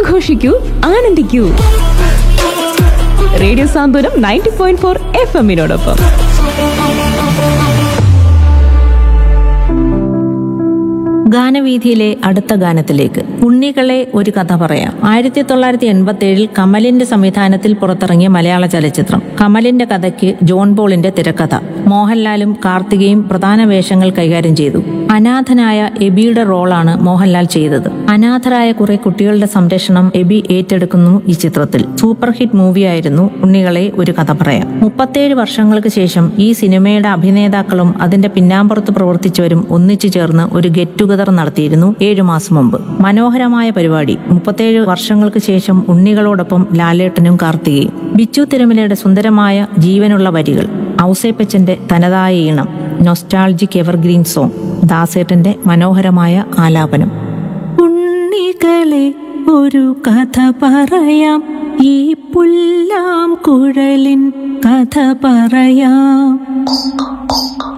ആഘോഷിക്കൂ ആനന്ദിക്കൂ radio Santhwanam ninety point four F എമ്മിനോടൊപ്പം ഗാനവീഥിയിലെ അടുത്ത ഗാനത്തിലേക്ക് ഉണ്ണികളെ ഒരു കഥ പറയാം ആയിരത്തി തൊള്ളായിരത്തി എൺപത്തി ഏഴിൽ കമലിന്റെ സംവിധാനത്തിൽ പുറത്തിറങ്ങിയ മലയാള ചലച്ചിത്രം കമലിന്റെ കഥയ്ക്ക് ജോൺ പോളിന്റെ തിരക്കഥ മോഹൻലാലും കാർത്തികയും പ്രധാന വേഷങ്ങൾ കൈകാര്യം ചെയ്തു അനാഥനായ എബിയുടെ റോളാണ് മോഹൻലാൽ ചെയ്തത് അനാഥരായ കുറെ കുട്ടികളുടെ സംരക്ഷണം എബി ഏറ്റെടുക്കുന്നു ഈ ചിത്രത്തിൽ സൂപ്പർ ഹിറ്റ് മൂവിയായിരുന്നു ഉണ്ണികളെ ഒരു കഥ പറയാം മുപ്പത്തേഴ് വർഷങ്ങൾക്ക് ശേഷം ഈ സിനിമയുടെ അഭിനേതാക്കളും അതിന്റെ പിന്നാമ്പുറത്ത് പ്രവർത്തിച്ചവരും ഒന്നിച്ചു ചേർന്ന് ഒരു ഗെറ്റ് ടുഗദർ നടത്തിയിരുന്നു ഏഴു മാസം മുമ്പ് മനോഹരമായ പരിപാടി മുപ്പത്തേഴ് വർഷങ്ങൾക്ക് ശേഷം ഉണ്ണികളോടൊപ്പം ലാലേട്ടനും കാർത്തികയും ബിച്ചു തിരുമലയുടെ സുന്ദരമായ ജീവനുള്ള വരികൾ ഔസേപ്പച്ചന്റെ തനതായ ഈണം നൊസ്റ്റാൾജിക് എവർഗ്രീൻ സോങ് ദാസേട്ടന്റെ മനോഹരമായ ആലാപനം ഉണ്ണികളെ ഒരു കഥ പറയാം ഈ പുല്ലാം കുഴലിൻ കഥ പറയാം